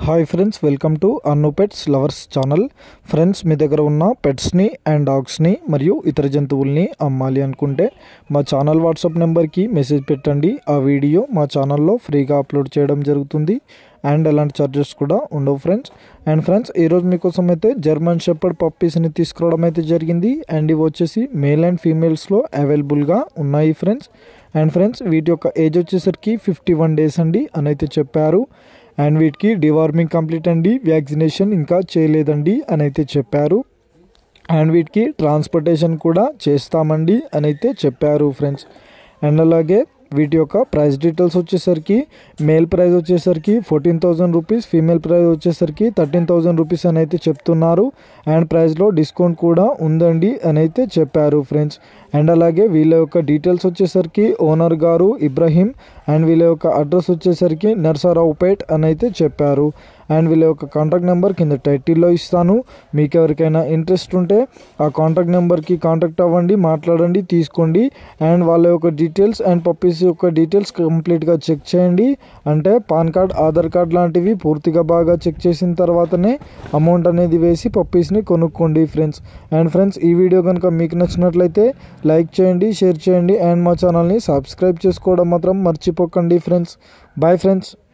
hi friends welcome to Annu pets lovers channel friends మీ దగ్గర ఉన్న పెట్స్ని అండ్ డాగ్స్ని మరియు ఇతర జంతువుల్ని అమ్మాలి అనుకుంటే మా ఛానల్ వాట్సాప్ నెంబర్కి మెసేజ్ పెట్టండి ఆ వీడియో మా ఛానల్లో ఫ్రీగా అప్లోడ్ చేయడం జరుగుతుంది అండ్ ఎలాంటి ఛార్జెస్ కూడా ఉండవు ఫ్రెండ్స్ అండ్ ఫ్రెండ్స్ ఈరోజు మీకోసం అయితే జర్మన్ షెపర్డ్ పప్పీస్ని తీసుకురావడం అయితే జరిగింది అండ్ ఇవి వచ్చేసి మేల్ అండ్ ఫీమేల్స్లో అవైలబుల్గా ఉన్నాయి ఫ్రెండ్స్ అండ్ ఫ్రెండ్స్ వీటి యొక్క ఏజ్ వచ్చేసరికి ఫిఫ్టీ వన్ డేస్ అండి అని అయితే చెప్పారు అండ్ వీటికి డివార్మింగ్ కంప్లీట్ అండి వ్యాక్సినేషన్ ఇంకా చేయలేదండి అని అయితే చెప్పారు అండ్ వీటికి ట్రాన్స్పోర్టేషన్ కూడా చేస్తామండి అని అయితే చెప్పారు ఫ్రెండ్స్ అండ్ అలాగే వీటి యొక్క ప్రైస్ డీటెయిల్స్ వచ్చేసరికి మేల్ ప్రైస్ వచ్చేసరికి fourteen thousand rupees female price వచ్చేసరికి థర్టీన్ థౌజండ్ రూపీస్ అని అయితే చెప్తున్నారు అండ్ ప్రైస్లో డిస్కౌంట్ కూడా ఉందండి అని అయితే చెప్పారు ఫ్రెండ్స్ అండ్ అలాగే వీళ్ళ యొక్క డీటెయిల్స్ వచ్చేసరికి ఓనర్ గారు ఇబ్రహీం అండ్ వీళ్ళ యొక్క అడ్రస్ వచ్చేసరికి నర్సారావుపేట్ అని అయితే చెప్పారు అండ్ వీళ్ళ యొక్క కాంటాక్ట్ నెంబర్ కింద టైటిల్లో ఇస్తాను మీకు ఎవరికైనా ఇంట్రెస్ట్ ఉంటే ఆ కాంటాక్ట్ నెంబర్కి కాంటాక్ట్ అవ్వండి మాట్లాడండి తీసుకోండి అండ్ వాళ్ళ యొక్క డీటెయిల్స్ అండ్ పప్పీస్ యొక్క డీటెయిల్స్ కంప్లీట్గా చెక్ చేయండి అంటే పాన్ కార్డ్ ఆధార్ కార్డ్ లాంటివి పూర్తిగా బాగా చెక్ చేసిన తర్వాతనే అమౌంట్ అనేది వేసి పప్పీస్ని కొనుక్కోండి ఫ్రెండ్స్ అండ్ ఫ్రెండ్స్ ఈ వీడియో కనుక మీకు నచ్చినట్లయితే లైక్ చేయండి షేర్ చేయండి అండ్ మా ఛానల్ని సబ్స్క్రైబ్ చేసుకోవడం మాత్రం మర్చిపోకండి ఫ్రెండ్స్ బాయ్ ఫ్రెండ్స్